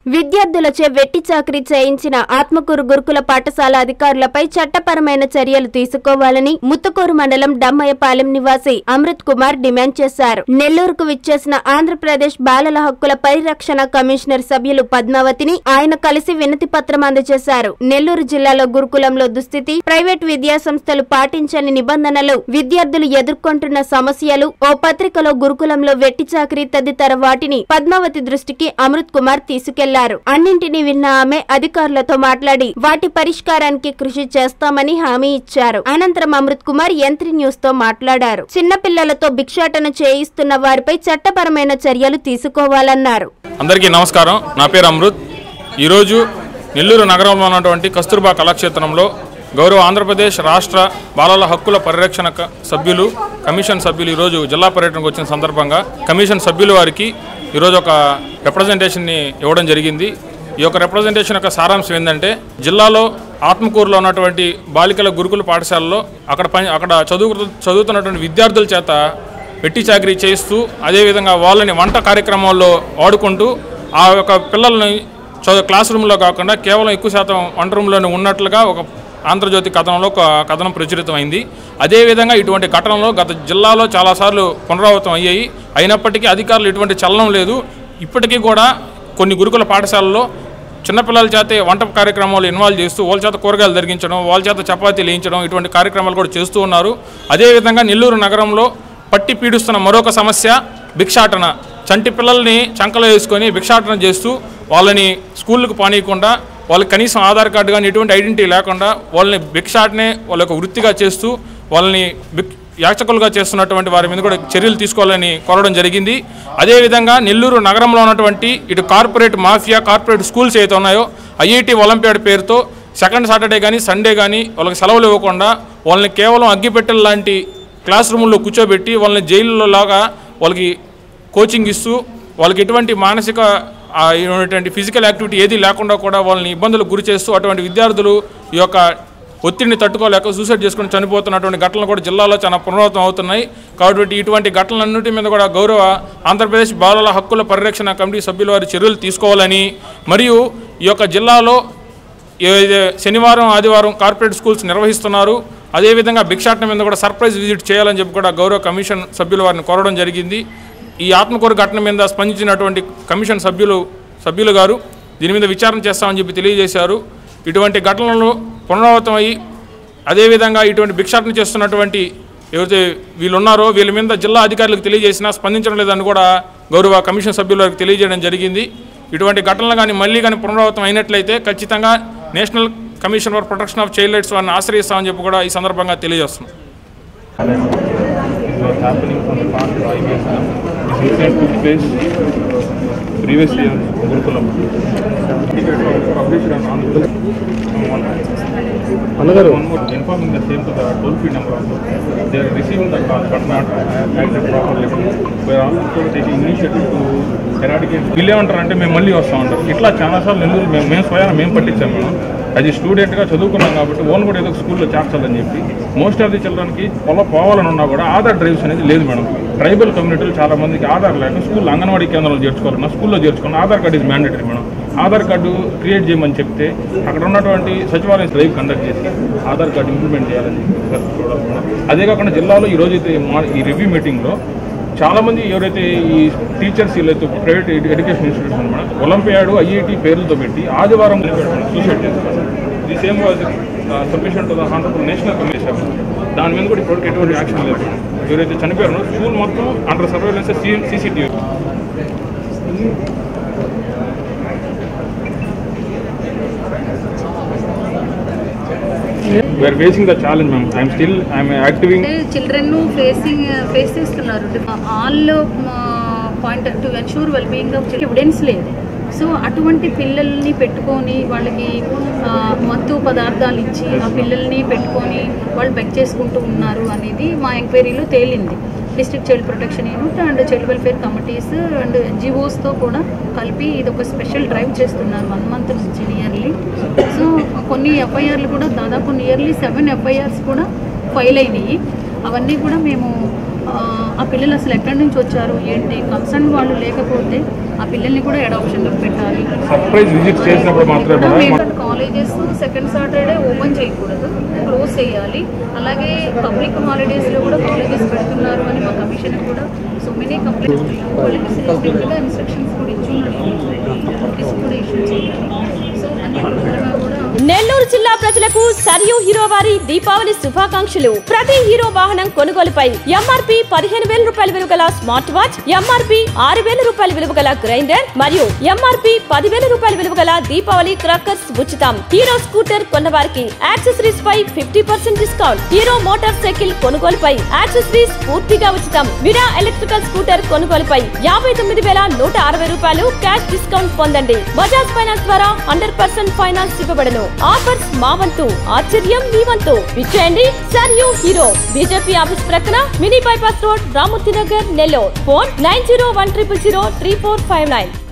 విద్యార్థులచే వెట్టి చాకరీ చేయించిన ఆత్మకూరు గురుకుల పాఠశాల అధికారులపై చట్టపరమైన చర్యలు తీసుకోవాలని ముత్తుకూరు మండలం డమ్మయ్యపాలెం నివాసి అమృత్ కుమార్ డిమాండ్ చేశారు నెల్లూరుకు విచ్చేసిన ఆంధ్రప్రదేశ్ బాలల హక్కుల పరిరక్షణ కమిషనర్ సభ్యులు పద్మావతిని ఆయన కలిసి వినతి పత్రం అందజేశారు నెల్లూరు జిల్లాలో గురుకులంలో దుస్థితి ప్రైవేట్ విద్యా సంస్థలు పాటించని నిబంధనలు విద్యార్థులు ఎదుర్కొంటున్న సమస్యలు ఓ పత్రికలో గురుకులంలో వెట్టి చాకరీ తదితర వాటిని పద్మావతి దృష్టికి అమృత్ కుమార్ తీసుకెళ్లారు అన్నింటినీ విన్న ఆమె అధికారులతో మాట్లాడి వాటి పరిష్కారానికి కృషి చేస్తామని హామీ ఇచ్చారు అనంతరం అమృత్ కుమార్ యంత్రి న్యూస్ తో మాట్లాడారు చిన్నపిల్లలతో భిక్షాటన చేయిస్తున్న వారిపై చట్టపరమైన చర్యలు తీసుకోవాలన్నారు అందరికీ నమస్కారం నా పేరు అమృత్ ఈరోజు నెల్లూరు నగరంలో ఉన్నటువంటి కస్తూర్బా కళాక్షేత్రంలో గౌరవ ఆంధ్రప్రదేశ్ రాష్ట్ర బాలల హక్కుల పరిరక్షణ క- సభ్యులు కమిషన్ సభ్యులు ఈరోజు జిల్లా పర్యటనకు వచ్చిన సందర్భంగా కమిషన్ సభ్యుల వారికి ఈరోజు ఒక రిప్రజెంటేషన్ని ఇవ్వడం జరిగింది ఈ యొక్క రిప్రజెంటేషన్ యొక్క సారాంశం ఏంటంటే జిల్లాలో ఆత్మకూరులో ఉన్నటువంటి బాలికల గురుకుల పాఠశాలలో అక్కడ పని అక్కడ చదువు చదువుతున్నటువంటి విద్యార్థుల చేత వెట్టి చాకరీ చేస్తూ అదేవిధంగా వాళ్ళని వంట కార్యక్రమాల్లో వాడుకుంటూ ఆ యొక్క పిల్లల్ని చదువు క్లాస్ రూమ్లో కాకుండా కేవలం ఎక్కువ శాతం వంట రూమ్లోనే ఉన్నట్లుగా ఒక ఆంధ్రజ్యోతి కథనంలో ఒక కథనం ప్రచురితమైంది అదేవిధంగా ఇటువంటి ఘటనలు గత జిల్లాలో చాలాసార్లు పునరావృతం అయ్యాయి అయినప్పటికీ అధికారులు ఎటువంటి చలనం లేదు ఇప్పటికీ కూడా కొన్ని గురుకుల పాఠశాలల్లో చిన్నపిల్లల చేత వంట కార్యక్రమాలు ఇన్వాల్వ్ చేస్తూ వాళ్ళ చేత కూరగాయలు జరిగించడం వాళ్ళ చేత చపాతీలు వేయించడం ఇటువంటి కార్యక్రమాలు కూడా చేస్తూ ఉన్నారు అదేవిధంగా నెల్లూరు నగరంలో పట్టి పీడిస్తున్న మరొక సమస్య భిక్షాటన చంటి పిల్లల్ని చంకలో వేసుకొని భిక్షాటన చేస్తూ వాళ్ళని స్కూళ్ళకు పానీయకుండా వాళ్ళకి కనీసం ఆధార్ కార్డు కానీ ఎటువంటి ఐడెంటిటీ లేకుండా వాళ్ళని భిక్షాటనే వాళ్ళ యొక్క వృత్తిగా చేస్తూ వాళ్ళని భిక్ యాచకులుగా చేస్తున్నటువంటి వారి మీద కూడా చర్యలు తీసుకోవాలని కోరడం జరిగింది అదేవిధంగా నెల్లూరు నగరంలో ఉన్నటువంటి ఇటు కార్పొరేట్ మాఫియా కార్పొరేట్ స్కూల్స్ ఏవైతే ఉన్నాయో ఐఐటి ఒలింపియాడ్ పేరుతో సెకండ్ సాటర్డే కానీ సండే కానీ వాళ్ళకి సెలవులు ఇవ్వకుండా వాళ్ళని కేవలం అగ్గిపెట్టెల లాంటి క్లాస్ రూముల్లో కూర్చోబెట్టి వాళ్ళని జైల్లో లాగా వాళ్ళకి కోచింగ్ ఇస్తూ వాళ్ళకి ఎటువంటి మానసిక ఆ, ఇటువంటి ఫిజికల్ యాక్టివిటీ ఏది లేకుండా కూడా వాళ్ళని ఇబ్బందులకు గురి చేస్తూ అటువంటి విద్యార్థులు ఈ యొక్క ఒత్తిడిని తట్టుకోలేక సూసైడ్ చేసుకుని చనిపోతున్నటువంటి ఘటనలు కూడా జిల్లాలో చాలా పునరావృతం అవుతున్నాయి కాబట్టి ఇటువంటి ఘటనలన్నిటి మీద కూడా గౌరవ ఆంధ్రప్రదేశ్ బాలల హక్కుల పరిరక్షణ కమిటీ సభ్యుల వారి చర్యలు తీసుకోవాలని మరియు ఈ యొక్క జిల్లాలో ఏదైతే శనివారం ఆదివారం కార్పొరేట్ స్కూల్స్ నిర్వహిస్తున్నారు అదేవిధంగా భిక్షాటన మీద కూడా సర్ప్రైజ్ విజిట్ చేయాలని చెప్పి కూడా గౌరవ కమిషన్ సభ్యుల వారిని కోరడం జరిగింది ఈ ఆత్మకూరు ఘటన మీద స్పందించినటువంటి కమిషన్ సభ్యులు సభ్యులు గారు దీని మీద విచారణ చేస్తామని చెప్పి తెలియజేశారు ఇటువంటి ఘటనలు పునరావృతం అయ్యి అదేవిధంగా ఇటువంటి భిక్షాటన చేస్తున్నటువంటి ఎవరైతే వీళ్ళు ఉన్నారో వీళ్ళ మీద జిల్లా అధికారులకు తెలియజేసినా స్పందించడం లేదని కూడా గౌరవ కమిషన్ సభ్యులకు తెలియజేయడం జరిగింది ఇటువంటి ఘటనలు కానీ మళ్ళీ కానీ పునరావృతం అయినట్లయితే ఖచ్చితంగా national commission for protection of child rights వారిని ఆశ్రయిస్తామని చెప్పి కూడా ఈ సందర్భంగా తెలియజేస్తున్నాం It was happening from the past five years now. This incident took place previous year, Gurukulam. Published on Andhra Another one more informing the same to the toll free number also. They are receiving the call but not uh, acted properly. We are also taking initiative to eradicate. వీళ్ళు ఏమంటారు అంటే మేము మళ్ళీ వస్తాం అంటారు ఇట్లా చాలాసార్లు నెల్లూరు మేము మేము స్వయాన మేము పట్టించాం మేము అది స్టూడెంట్గా చదువుకున్నాం కాబట్టి ఓన్ కూడా ఏదో ఒక స్కూల్లో చేర్చాలని చెప్పి మోస్ట్ ఆఫ్ ది చిల్డ్రన్కి పొల పోవాలని ఉన్నా కూడా ఆధార్ డ్రైవ్స్ అనేది లేదు మేడం ట్రైబల్ కమ్యూనిటీలు చాలా మందికి ఆధార్ లేక స్కూల్ అంగన్వాడీ కేంద్రంలో చేర్చుకోవాలన్నా స్కూల్లో చేర్చుకున్న Aadhaar card is mandatory madam Aadhaar card create చేయమని చెప్తే అక్కడ ఉన్నటువంటి సచివాలయం డ్రైవ్ కండక్ట్ చేసి ఆధార్ కార్డు ఇంప్లిమెంట్ చేయాలని చెప్పి చూడాలి మేడం అదే కాకుండా జిల్లాలో ఈ రోజు అయితే మా- ఈ రివ్యూ మీటింగ్లో చాలా మంది ఎవరైతే ఈ టీచర్స్ వీళ్ళైతే private education institution madam olympiad IIT పేర్లతో పెట్టి ఆదివారం సూసైడ్ చేస్తారు ఇది same was submission to the honourable national commission దాని మీద కూడా ఇప్పటికి ఎటువంటి యాక్షన్ లేదు ఎవరైతే చనిపోయారో స్కూల్ మొత్తం under surveillance CCTV we're facing the challenge ma'am I'm still I'm activing అంటే చిల్డ్రన్ ఫేసింగ్ ఫేస్ చేస్తున్నారు all point to ensure well being of evidence లేదు సో అటువంటి పిల్లల్ని పెట్టుకొని వాళ్ళకి ఆ, మత్తు పదార్థాలు ఇచ్చి ఆ పిల్లల్ని పెట్టుకొని వాళ్ళు బెక్ చేసుకుంటూ ఉన్నారు అనేది మా ఎంక్వైరీలో తేలింది district child protection unit and child welfare committees and ఎన్జిఓస్తో కూడా కలిపి ఇది ఒక స్పెషల్ డ్రైవ్ చేస్తున్నారు వన్ మంత్ నుంచి నియర్లీ సో కొన్ని ఎఫ్ఐఆర్లు కూడా దాదాపు నియర్లీ సెవెన్ ఎఫ్ఐఆర్స్ కూడా ఫైల్ అయినాయి అవన్నీ కూడా మేము ఆ, ఆ పిల్లలు అసలు ఎక్కడి నుంచి వచ్చారు ఏంటి కన్సర్న్ వాళ్ళు లేకపోతే ఆ పిల్లల్ని కూడా అడాప్షన్లో పెట్టాలి సర్ప్రైజ్ విజిట్ చేసినప్పుడు మాత్రమే కదా కాలేజెస్ సెకండ్ సాటర్డే ఓపెన్ చేయకూడదు క్లోజ్ చేయాలి అలాగే పబ్లిక్ హాలిడేస్లో కూడా కాలేజెస్ పెడుతున్నారు అని మా కమిషన్ కూడా సో మెనీ కంప్లైంట్స్ వాళ్ళకి సిస్టమ్గా ఇన్స్ట్రక్షన్స్ కూడా ఇచ్చున్నారు నోటీస్ కూడా ఇష్యూ చేయాలి సో అన్ని విధాలుగా కూడా నెల్లూరు జిల్లా ప్రజలకు సరియు హీరో వారి దీపావళి శుభాకాంక్షలు ప్రతి హీరో వాహనం కొనుగోలుపై ఎంఆర్పి పదిహేను వేల రూపాయల విలువ గల స్మార్ట్ వాచ్ ఎంఆర్పి ఆరు వేల రూపాయల విలువ గల గ్రైండర్ మరియు ఎంఆర్పి పదివేల రూపాయల విలువ గల దీపావళి క్రాకర్స్ ఉచితం హీరో స్కూటర్ కొన్న వారికి యాక్సెసరీస్ పై fifty percent discount Hero motorcycle కొనుగోలుపై యాక్సెసరీస్ పూర్తిగా ఉచితం విరా ఎలక్ట్రికల్ స్కూటర్ కొనుగోలుపై యాభై తొమ్మిది వేల నూట అరవై రూపాయలు క్యాష్ డిస్కౌంట్ పొందండి బజాజ్ ఫైనాన్స్ ద్వారా హండ్రెడ్ పర్సెంట్ ఫైనాన్స్ ఇవ్వబడను ఆఫర్స్ మా వంతు ఆశ్చర్యం మీ వంతు విచ్చేయండి sir you Hero BJP office ప్రక్కన mini bypass road Ramurthy Nagar Nellore phone nine zero one triple zero three four five nine